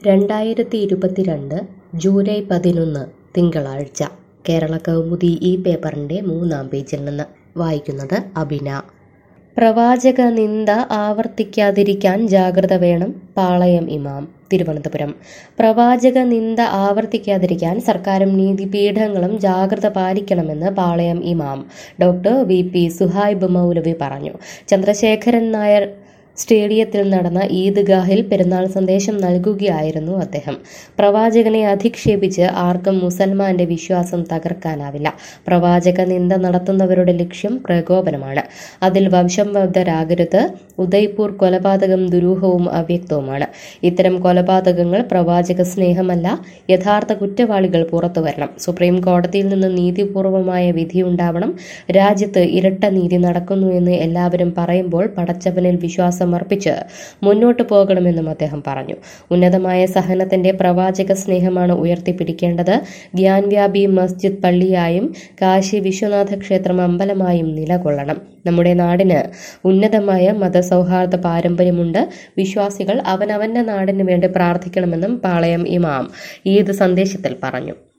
രണ്ടായിരത്തി ഇരുപത്തിരണ്ട് ജൂലൈ പതിനൊന്ന് തിങ്കളാഴ്ച കേരള കൗമുദി ഈ പേപ്പറിൻ്റെ മൂന്നാം പേജിൽ നിന്ന് വായിക്കുന്നത് അബിന പ്രവാചക നിന്ദ ആവർത്തിക്കാതിരിക്കാൻ ജാഗ്രത വേണം പാളയം ഇമാം തിരുവനന്തപുരം പ്രവാചക നിന്ദ ആവർത്തിക്കാതിരിക്കാൻ സർക്കാരും നീതിപീഠങ്ങളും ജാഗ്രത പാലിക്കണമെന്ന് പാളയം ഇമാം ഡോക്ടർ വി പി സുഹൈബ് മൗലവി പറഞ്ഞു ചന്ദ്രശേഖരൻ നായർ സ്റ്റേഡിയത്തിൽ നടന്ന ഈദ്ഗാഹിൽ പെരുന്നാൾ സന്ദേശം നൽകുകയായിരുന്നു അദ്ദേഹം പ്രവാചകനെ അധിക്ഷേപിച്ച് ആർക്കും മുസൽമാന്റെ വിശ്വാസം തകർക്കാനാവില്ല പ്രവാചക നിന്ദ നടത്തുന്നവരുടെ ലക്ഷ്യം പ്രകോപനമാണ് അതിൽ വംശംബദ്ധരാകരുത് ഉദയ്പൂർ കൊലപാതകം ദുരൂഹവും അവ്യക്തവുമാണ് ഇത്തരം കൊലപാതകങ്ങൾ പ്രവാചക സ്നേഹമല്ല യഥാർത്ഥ കുറ്റവാളികൾ പുറത്തു വരണം സുപ്രീം കോടതിയിൽ നിന്ന് നീതിപൂർവമായ വിധിയുണ്ടാവണം രാജ്യത്ത് ഇരട്ട നീതി നടക്കുന്നു എന്ന് എല്ലാവരും പറയുമ്പോൾ പടച്ചവനിൽ വിശ്വാസം സമർപ്പിച്ച് മുന്നോട്ടു പോകണമെന്നും അദ്ദേഹം പറഞ്ഞു ഉന്നതമായ സഹനത്തിന്റെ പ്രവാചക സ്നേഹമാണ് ഉയർത്തിപ്പിടിക്കേണ്ടത് ഗ്യാൻവ്യാപി മസ്ജിദ് പള്ളിയായും കാശി വിശ്വനാഥ ക്ഷേത്രം അമ്പലമായും നിലകൊള്ളണം നമ്മുടെ നാടിന് ഉന്നതമായ മതസൗഹാർദ്ദ പാരമ്പര്യമുണ്ട് വിശ്വാസികൾ അവനവന്റെ നാടിന് വേണ്ടി പ്രാർത്ഥിക്കണമെന്നും പാളയം ഇമാം ഈദ് സന്ദേശത്തിൽ പറഞ്ഞു